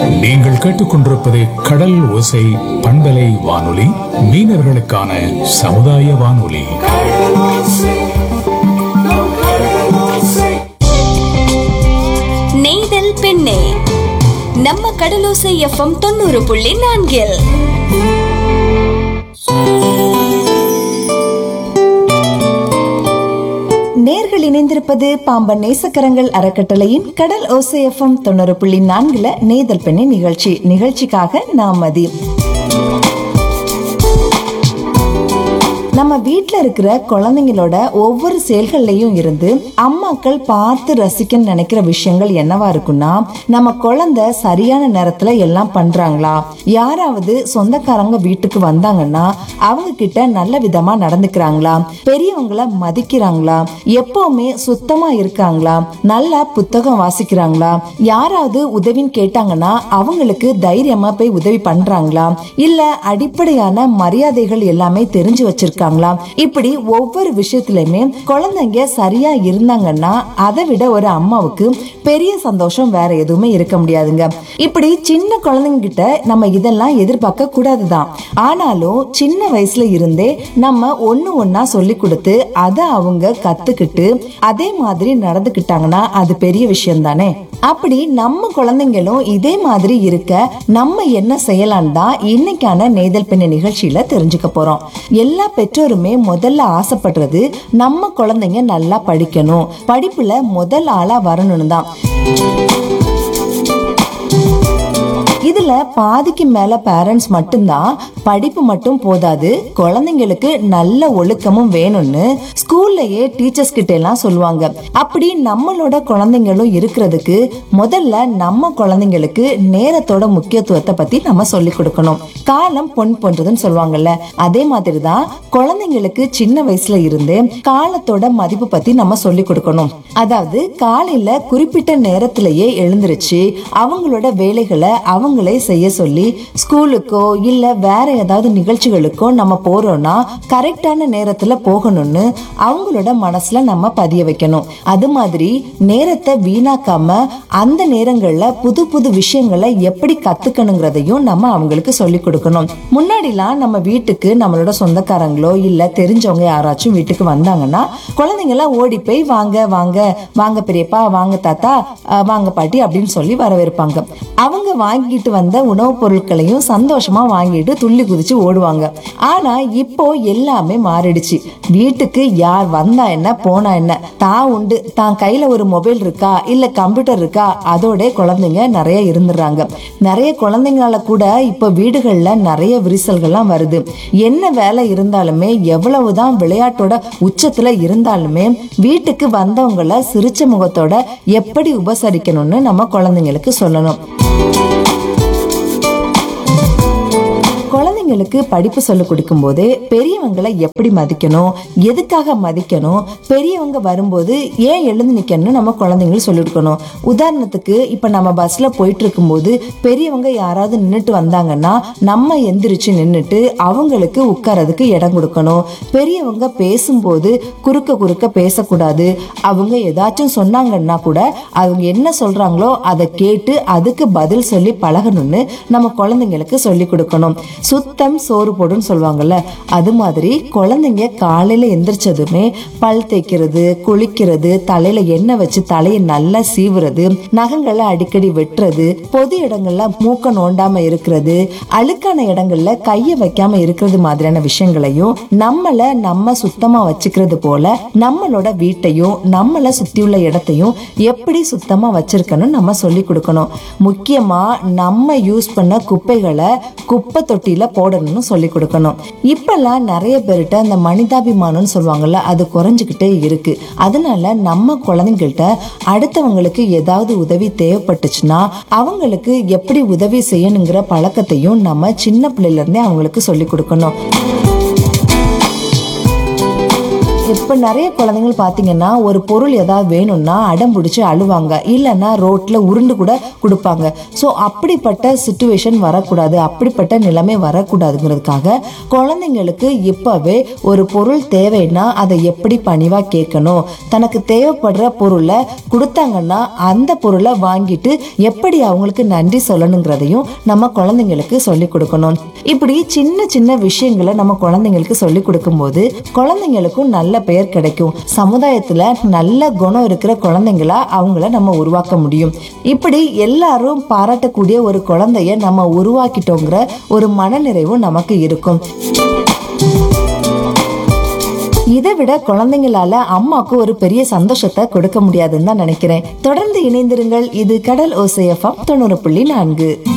நீங்கள் கேட்டுக்கொண்டிருப்பது கடல் ஓசை பண்பலை வானொலி மீனவர்களுக்கான சமுதாய வானொலி நெய்தல் பெண்ணே நம்ம கடலோசை எஃப்எம் தொண்ணூறு புள்ளி நான்கில் நேர்கள் இணைந்திருப்பது பாம்பன் நேசக்கரங்கள் அறக்கட்டளையின் கடல் ஓசைஎஃப்எம் தொண்ணூறு புள்ளி நான்குல நேதல் பெண்ணை நிகழ்ச்சி நிகழ்ச்சிக்காக நாம் மதி நம்ம வீட்ல இருக்கிற குழந்தைங்களோட ஒவ்வொரு செயல்கள்லயும் இருந்து அம்மாக்கள் பார்த்து ரசிக்கன்னு நினைக்கிற விஷயங்கள் என்னவா இருக்குன்னா நம்ம குழந்தை சரியான நேரத்துல எல்லாம் பண்றாங்களா யாராவது சொந்தக்காரங்க வீட்டுக்கு வந்தாங்கன்னா அவங்க கிட்ட நல்ல விதமா நடந்துக்கிறாங்களா பெரியவங்கள மதிக்கிறாங்களா எப்பவுமே சுத்தமா இருக்காங்களா நல்லா புத்தகம் வாசிக்கிறாங்களா யாராவது உதவின்னு கேட்டாங்கன்னா அவங்களுக்கு தைரியமா போய் உதவி பண்றாங்களா இல்ல அடிப்படையான மரியாதைகள் எல்லாமே தெரிஞ்சு வச்சிருக்காங்களா இப்படி ஒவ்வொரு விஷயத்திலுமே குழந்தைங்க சரியா இருந்தாங்கன்னா அதை விட ஒரு அம்மாவுக்கு பெரிய சந்தோஷம் வேற எதுவுமே இருக்க முடியாதுங்க இப்படி சின்ன குழந்தைங்க கிட்ட நம்ம இதெல்லாம் எதிர்பார்க்க கூடாதுதான் ஆனாலும் சின்ன வயசுல இருந்தே நம்ம ஒண்ணு ஒண்ணா சொல்லி கொடுத்து அதை அவங்க கத்துக்கிட்டு அதே மாதிரி நடந்துக்கிட்டாங்கன்னா அது பெரிய விஷயம் தானே அப்படி நம்ம குழந்தைங்களும் இதே மாதிரி இருக்க நம்ம என்ன செய்யலாம் தான் இன்னைக்கான நெய்தல் பெண்ணு நிகழ்ச்சியில தெரிஞ்சுக்க போறோம் எல்லா பெற்றோருமே முதல்ல ஆசைப்படுறது நம்ம குழந்தைங்க நல்லா படிக்கணும் படிப்புல முதல் ஆளா வரணும்னு தான் இதுல பாதிக்கு மேல பேரண்ட்ஸ் மட்டும்தான் படிப்பு மட்டும் போதாது குழந்தைங்களுக்கு நல்ல ஒழுக்கமும் வேணும்னு ஸ்கூல்லயே டீச்சர்ஸ் கிட்ட எல்லாம் சொல்லுவாங்க அப்படி நம்மளோட குழந்தைங்களும் இருக்கிறதுக்கு முதல்ல நம்ம குழந்தைங்களுக்கு நேரத்தோட முக்கியத்துவத்தை பத்தி நம்ம சொல்லி கொடுக்கணும் காலம் பொன் போன்றதுன்னு சொல்லுவாங்கல்ல அதே மாதிரி தான் குழந்தைங்களுக்கு சின்ன வயசுல இருந்தே காலத்தோட மதிப்பு பத்தி நம்ம சொல்லி கொடுக்கணும் அதாவது காலையில குறிப்பிட்ட நேரத்திலேயே எழுந்திருச்சு அவங்களோட வேலைகளை அவங்களே செய்ய சொல்லி ஸ்கூலுக்கோ இல்ல வேற ஏதாவது நிகழ்ச்சிகளுக்கோ நம்ம போறோம்னா கரெக்டான நேரத்துல போகணும்னு அவங்களோட மனசுல நம்ம பதிய வைக்கணும் அது மாதிரி நேரத்தை வீணாக்காம அந்த நேரங்கள்ல புது புது விஷயங்களை எப்படி கத்துக்கணுங்கிறதையும் நம்ம அவங்களுக்கு சொல்லி கொடுக்கணும் முன்னாடிலாம் நம்ம வீட்டுக்கு நம்மளோட சொந்தக்காரங்களோ இல்ல தெரிஞ்சவங்க யாராச்சும் வீட்டுக்கு வந்தாங்கன்னா குழந்தைங்க எல்லாம் ஓடி போய் வாங்க வாங்க வாங்க பெரியப்பா வாங்க தாத்தா அஹ், வாங்க பாட்டி அப்படின்னு சொல்லி வரவேற்பாங்க அவங்க வாங்கிட்டு வந்த உணவுப் பொருட்களையும் சந்தோஷமா வாங்கிட்டு துள்ளி குதிச்சு ஓடுவாங்க ஆனா இப்போ எல்லாமே மாறிடுச்சு வீட்டுக்கு யார் வந்தா என்ன போனா என்ன தான் உண்டு தான் கையில ஒரு மொபைல் இருக்கா இல்ல கம்ப்யூட்டர் இருக்கா அதோட குழந்தைங்க நிறைய இருந்துடுறாங்க நிறைய குழந்தைங்களால கூட இப்ப வீடுகள்ல நிறைய விரிசல்கள்லாம் வருது என்ன வேலை இருந்தாலுமே எவ்வளவுதான் விளையாட்டோட உச்சத்துல இருந்தாலுமே வீட்டுக்கு வந்தவங்கள சிரிச்ச முகத்தோட எப்படி உபசரிக்கணும்னு நம்ம குழந்தைங்களுக்கு சொல்லணும் குழந்தைங்களுக்கு படிப்பு சொல்லிக் கொடுக்கும் போது பெரியவங்களை எப்படி மதிக்கணும் எதுக்காக மதிக்கணும் பெரியவங்க வரும்போது ஏன் எழுந்து நிக்கணும்னு நம்ம குழந்தைங்களுக்கு சொல்லிக் கொடுக்கணும் உதாரணத்துக்கு இப்ப நம்ம பஸ்ல போயிட்டு இருக்கும்போது பெரியவங்க யாராவது நின்னுட்டு வந்தாங்கன்னா நம்ம எந்திரிச்சு நின்னுட்டு அவங்களுக்கு உட்காரதுக்கு இடம் கொடுக்கணும் பெரியவங்க பேசும்போது குறுக்க குறுக்க பேசக்கூடாது அவங்க ஏதாச்சும் சொன்னாங்கன்னா கூட அவங்க என்ன சொல்றாங்களோ அதை கேட்டு அதுக்கு பதில் சொல்லி பழகணும்னு நம்ம குழந்தைங்களுக்கு சொல்லி கொடுக்கணும் சுத்தம் சோறு போடுன்னு சொல்லுவாங்கல்ல அது மாதிரி குழந்தைங்க காலையில எந்திரிச்சதுமே பல் தேய்க்கிறது குளிக்கிறது தலையில எண்ணெய் வச்சு தலையை நல்லா சீவுறது நகங்களை அடிக்கடி வெட்டுறது பொது இடங்கள்ல மூக்க நோண்டாம இருக்கிறது அழுக்கான இடங்கள்ல கைய வைக்காம இருக்கிறது மாதிரியான விஷயங்களையும் நம்மள நம்ம சுத்தமா வச்சுக்கிறது போல நம்மளோட வீட்டையும் நம்மள சுத்தியுள்ள இடத்தையும் எப்படி சுத்தமா வச்சிருக்கணும் நம்ம சொல்லி கொடுக்கணும் முக்கியமா நம்ம யூஸ் பண்ண குப்பைகளை குப்பை தொட்டியில போடணும்னு சொல்லி கொடுக்கணும் இப்பெல்லாம் நிறைய பேர்கிட்ட இந்த மனிதாபிமானம்னு சொல்லுவாங்கல்ல அது குறைஞ்சுக்கிட்டே இருக்கு அதனால நம்ம குழந்தைங்கள்ட்ட அடுத்தவங்களுக்கு ஏதாவது உதவி தேவைப்பட்டுச்சுன்னா அவங்களுக்கு எப்படி உதவி செய்யணுங்கிற பழக்கத்தையும் நம்ம சின்ன பிள்ளையில இருந்தே அவங்களுக்கு சொல்லி கொடுக்கணும் இப்ப நிறைய குழந்தைகள் பாத்தீங்கன்னா ஒரு பொருள் ஏதாவது வேணும்னா அடம் பிடிச்சு அழுவாங்க இல்லைன்னா ரோட்ல உருண்டு கூட கொடுப்பாங்க ஸோ அப்படிப்பட்ட சுச்சுவேஷன் வரக்கூடாது அப்படிப்பட்ட நிலைமை வரக்கூடாதுங்கிறதுக்காக குழந்தைங்களுக்கு இப்பவே ஒரு பொருள் தேவைன்னா அதை எப்படி பணிவா கேட்கணும் தனக்கு தேவைப்படுற பொருளை கொடுத்தாங்கன்னா அந்த பொருளை வாங்கிட்டு எப்படி அவங்களுக்கு நன்றி சொல்லணுங்கிறதையும் நம்ம குழந்தைங்களுக்கு சொல்லி கொடுக்கணும் இப்படி சின்ன சின்ன விஷயங்களை நம்ம குழந்தைங்களுக்கு சொல்லி கொடுக்கும்போது குழந்தைங்களுக்கும் நல்ல பெயர் கிடைக்கும் சமுதாயத்துல நல்ல குணம் இருக்கிற குழந்தைங்களா அவங்கள நம்ம உருவாக்க முடியும் இப்படி எல்லாரும் பாராட்டக்கூடிய ஒரு குழந்தைய நம்ம உருவாக்கிட்டோங்கிற ஒரு மனநிறைவும் நமக்கு இருக்கும் இதை விட குழந்தைங்களால அம்மாவுக்கு ஒரு பெரிய சந்தோஷத்தை கொடுக்க முடியாதுன்னு தான் நினைக்கிறேன் தொடர்ந்து இணைந்திருங்கள் இது கடல் ஓசையஃபம் தொண்ணூறு புள்ளி நான்கு